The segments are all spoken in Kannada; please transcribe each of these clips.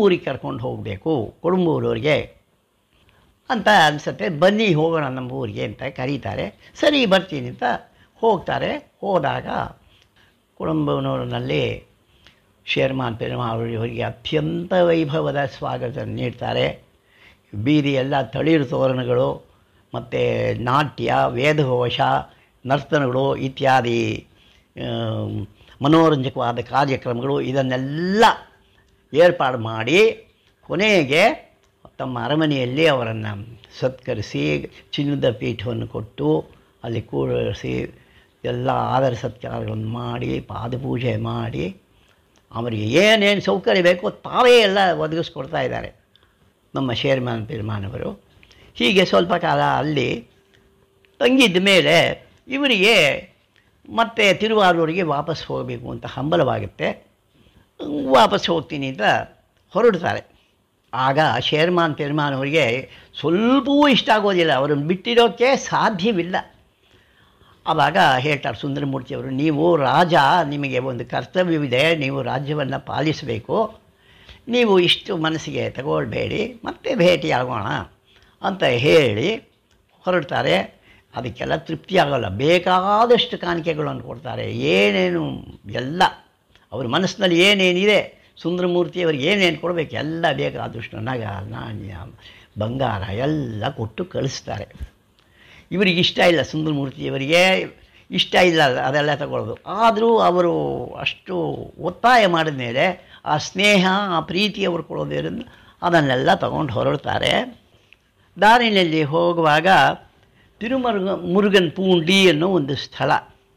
ಊರಿಗೆ ಕರ್ಕೊಂಡು ಹೋಗಬೇಕು ಕುಡುಂಬೂರವ್ರಿಗೆ ಅಂತ ಅನಿಸುತ್ತೆ ಬನ್ನಿ ಹೋಗೋಣ ನಮ್ಮ ಊರಿಗೆ ಅಂತ ಕರೀತಾರೆ ಸರಿ ಬರ್ತೀನಿ ಅಂತ ಹೋಗ್ತಾರೆ ಹೋದಾಗ ಕುಡುಂಬನೂರಿನಲ್ಲಿ ಶೇರ್ಮಾನ್ ಪೆರುಮಾ ಅವರಿಗೆ ಅತ್ಯಂತ ವೈಭವದ ಸ್ವಾಗತ ನೀಡ್ತಾರೆ ಬೀದಿ ಎಲ್ಲ ತಳಿರು ತೋರಣಗಳು ಮತ್ತು ನಾಟ್ಯ ವೇದಘೋಷ ನರ್ತನಗಳು ಇತ್ಯಾದಿ ಆ, ಮನೋರಂಜಕವಾದ ಕಾರ್ಯಕ್ರಮಗಳು ಇದನ್ನೆಲ್ಲ ಏರ್ಪಾಡು ಮಾಡಿ ಕೊನೆಗೆ ತಮ್ಮ ಅರಮನೆಯಲ್ಲಿ ಅವರನ್ನು ಸತ್ಕರಿಸಿ ಚಿನ್ನದ ಪೀಠವನ್ನು ಕೊಟ್ಟು ಅಲ್ಲಿ ಕೂರಿಸಿ ಎಲ್ಲ ಆದರ ಸತ್ಕಾರಗಳನ್ನು ಮಾಡಿ ಪಾದಪೂಜೆ ಮಾಡಿ ಅವರಿಗೆ ಏನೇನು ಸೌಕರ್ಯ ಬೇಕೋ ತಾವೇ ಎಲ್ಲ ಒದಗಿಸ್ಕೊಡ್ತಾ ಇದ್ದಾರೆ ನಮ್ಮ ಶೇರ್ಮಾನ್ ಪಿರ್ಮಾನವರು ಹೀಗೆ ಸ್ವಲ್ಪ ಕಾಲ ಅಲ್ಲಿ ತಂಗಿದ್ದ ಮೇಲೆ ಇವರಿಗೆ ಮತ್ತೆ ತಿರುವಾರೂರಿಗೆ ವಾಪಸ್ ಹೋಗಬೇಕು ಅಂತ ಹಂಬಲವಾಗುತ್ತೆ ವಾಪಸ್ ಹೋಗ್ತೀನಿ ಅಂತ ಹೊರಡ್ತಾರೆ ಆಗ ಶೇರ್ಮಾನ್ ಪೆರ್ಮಾನ್ ಅವರಿಗೆ ಸ್ವಲ್ಪವೂ ಇಷ್ಟ ಆಗೋದಿಲ್ಲ ಅವರನ್ನು ಬಿಟ್ಟಿರೋಕ್ಕೆ ಸಾಧ್ಯವಿಲ್ಲ ಆವಾಗ ಹೇಳ್ತಾರೆ ಸುಂದರಮೂರ್ತಿಯವರು ನೀವು ರಾಜ ನಿಮಗೆ ಒಂದು ಕರ್ತವ್ಯವಿದೆ ನೀವು ರಾಜ್ಯವನ್ನು ಪಾಲಿಸಬೇಕು ನೀವು ಇಷ್ಟು ಮನಸ್ಸಿಗೆ ತಗೊಳ್ಬೇಡಿ ಮತ್ತೆ ಭೇಟಿಯಾಗೋಣ ಅಂತ ಹೇಳಿ ಹೊರಡ್ತಾರೆ ಅದಕ್ಕೆಲ್ಲ ತೃಪ್ತಿ ಆಗೋಲ್ಲ ಬೇಕಾದಷ್ಟು ಕಾಣಿಕೆಗಳನ್ನು ಕೊಡ್ತಾರೆ ಏನೇನು ಎಲ್ಲ ಅವ್ರ ಮನಸ್ಸಿನಲ್ಲಿ ಏನೇನಿದೆ ಸುಂದರಮೂರ್ತಿಯವ್ರಿಗೆ ಏನೇನು ಕೊಡಬೇಕು ಎಲ್ಲ ಬೇಕಾದಷ್ಟು ನಗ ನಾಣ್ಯ ಬಂಗಾರ ಎಲ್ಲ ಕೊಟ್ಟು ಕಳಿಸ್ತಾರೆ ಇವರಿಗೆ ಇಷ್ಟ ಇಲ್ಲ ಸುಂದರಮೂರ್ತಿಯವರಿಗೆ ಇಷ್ಟ ಇಲ್ಲ ಅದೆಲ್ಲ ತಗೊಳ್ಳೋದು ಆದರೂ ಅವರು ಅಷ್ಟು ಒತ್ತಾಯ ಮಾಡಿದ ಮೇಲೆ ಆ ಸ್ನೇಹ ಆ ಪ್ರೀತಿ ಅವರು ಕೊಡೋದ್ರಿಂದ ಅದನ್ನೆಲ್ಲ ತಗೊಂಡು ಹೊರಡ್ತಾರೆ ದಾರಿನಲ್ಲಿ ಹೋಗುವಾಗ ತಿರುಮರುಗ ಮುರುಗನ್ ಪೂಂಡಿ ಅನ್ನೋ ಒಂದು ಸ್ಥಳ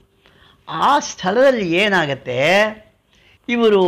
ಆ ಸ್ಥಳದಲ್ಲಿ ಏನಾಗತ್ತೆ ಇವರು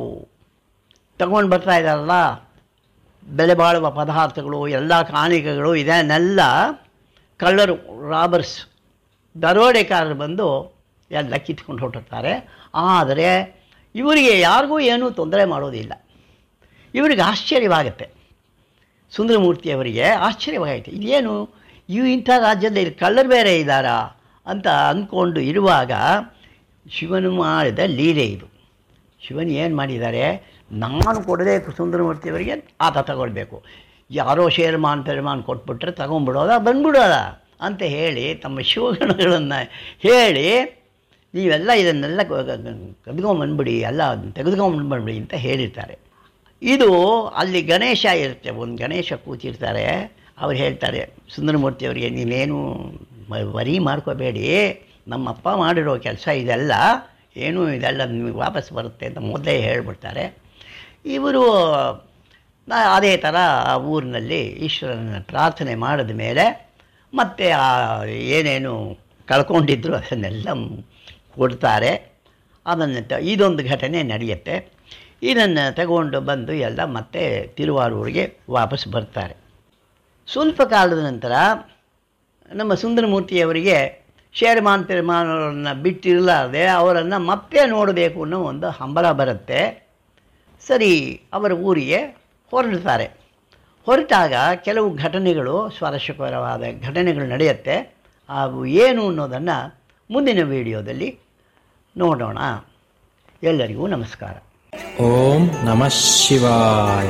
ತಗೊಂಡು ಬರ್ತಾ ಇದ್ದಾರಲ್ಲ ಬೆಲೆ ಬಾಳುವ ಪದಾರ್ಥಗಳು ಎಲ್ಲ ಕಾಣಿಕೆಗಳು ಇದನ್ನೆಲ್ಲ ಕಳ್ಳರು ರಾಬರ್ಸ್ ದರೋಡೆಕಾರರು ಬಂದು ಎಲ್ಲ ಕಿತ್ಕೊಂಡು ಹೊರಟಿರ್ತಾರೆ ಆದರೆ ಇವರಿಗೆ ಯಾರಿಗೂ ಏನೂ ತೊಂದರೆ ಮಾಡೋದಿಲ್ಲ ಇವರಿಗೆ ಆಶ್ಚರ್ಯವಾಗುತ್ತೆ ಸುಂದರಮೂರ್ತಿಯವರಿಗೆ ಆಶ್ಚರ್ಯವಾಗುತ್ತೆ ಇದೇನು ಇವು ಇಂಥ ರಾಜ್ಯದಲ್ಲಿ ಕಳ್ಳರು ಬೇರೆ ಇದ್ದಾರಾ ಅಂತ ಅಂದ್ಕೊಂಡು ಇರುವಾಗ ಶಿವನು ಮಾಡಿದ ಲೀಲೆ ಇದು ಶಿವನ್ ಏನು ಮಾಡಿದ್ದಾರೆ ನಾನು ಕೊಡದೆ ಸುಂದರಮೂರ್ತಿಯವರಿಗೆ ಆತ ತಗೊಳ್ಬೇಕು ಯಾರೋ ಶೇರ್ಮಾನ್ ಪೆರ್ಮಾನ್ ಕೊಟ್ಬಿಟ್ರೆ ತಗೊಂಬಿಡೋದ ಬಂದ್ಬಿಡೋದ ಅಂತ ಹೇಳಿ ತಮ್ಮ ಶಿವಗಣಗಳನ್ನು ಹೇಳಿ ನೀವೆಲ್ಲ ಇದನ್ನೆಲ್ಲ ಕದ್ಕೊಂಬಂದ್ಬಿಡಿ ಎಲ್ಲ ತೆಗೆದುಕೊಂಬಂದ್ಬಿಡಿ ಅಂತ ಹೇಳಿರ್ತಾರೆ ಇದು ಅಲ್ಲಿ ಗಣೇಶ ಇರುತ್ತೆ ಒಂದು ಗಣೇಶ ಕೂತಿರ್ತಾರೆ ಅವ್ರು ಹೇಳ್ತಾರೆ ಸುಂದರಮೂರ್ತಿಯವರಿಗೆ ನೀವೇನು ಮ- ವರಿ ಮಾಡ್ಕೋಬೇಡಿ ನಮ್ಮಪ್ಪ ಮಾಡಿರೋ ಕೆಲಸ ಇದೆಲ್ಲ ಏನು ಇದೆಲ್ಲ ನಿಮಗೆ ವಾಪಸ್ ಬರುತ್ತೆ ಅಂತ ಮೊದಲೇ ಹೇಳ್ಬಿಡ್ತಾರೆ ಇವರು ನಾ- ಅದೇ ಥರ ಆ ಊರಿನಲ್ಲಿ ಈಶ್ವರನ ಪ್ರಾರ್ಥನೆ ಮಾಡಿದ ಮೇಲೆ ಮತ್ತೆ ಆ ಏನೇನು ಕಳ್ಕೊಂಡಿದ್ರು ಅದನ್ನೆಲ್ಲ ಕೊಡ್ತಾರೆ ಅದನ್ನು ತ ಇದೊಂದು ಘಟನೆ ನಡೆಯುತ್ತೆ ಇದನ್ನು ತಗೊಂಡು ಬಂದು ಎಲ್ಲ ಮತ್ತೆ ತಿರುವಾರೂರಿಗೆ ವಾಪಸ್ ಬರ್ತಾರೆ ಸ್ವಲ್ಪ ಕಾಲದ ನಂತರ ನಮ್ಮ ಸುಂದರಮೂರ್ತಿಯವರಿಗೆ ಶೇರ್ಮಾನ್ ಪೆರ್ಮಾನ್ ಅವರನ್ನು ಬಿಟ್ಟಿರಲಾರದೆ ಅವರನ್ನು ಮತ್ತೆ ನೋಡಬೇಕು ಅನ್ನೋ ಒಂದು ಹಂಬಲ ಬರುತ್ತೆ ಸರಿ ಅವರ ಊರಿಗೆ ಹೊರಡ್ತಾರೆ ಹೊರಟಾಗ ಕೆಲವು ಘಟನೆಗಳು ಸ್ವಾರಸ್ಯಕರವಾದ ಘಟನೆಗಳು ನಡೆಯುತ್ತೆ ಅವು ಏನು ಅನ್ನೋದನ್ನು ಮುಂದಿನ ವಿಡಿಯೋದಲ್ಲಿ ನೋಡೋಣ ಎಲ್ಲರಿಗೂ ನಮಸ್ಕಾರ ಓಂ ನಮಃ ಶಿವಾಯ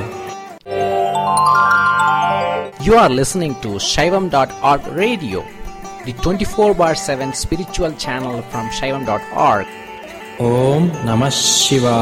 You are listening to Shaivam.org radio, the 24 bar 7 spiritual channel from Shaivam.org. ಓಂ ನಮಃ ಶಿವಾಯ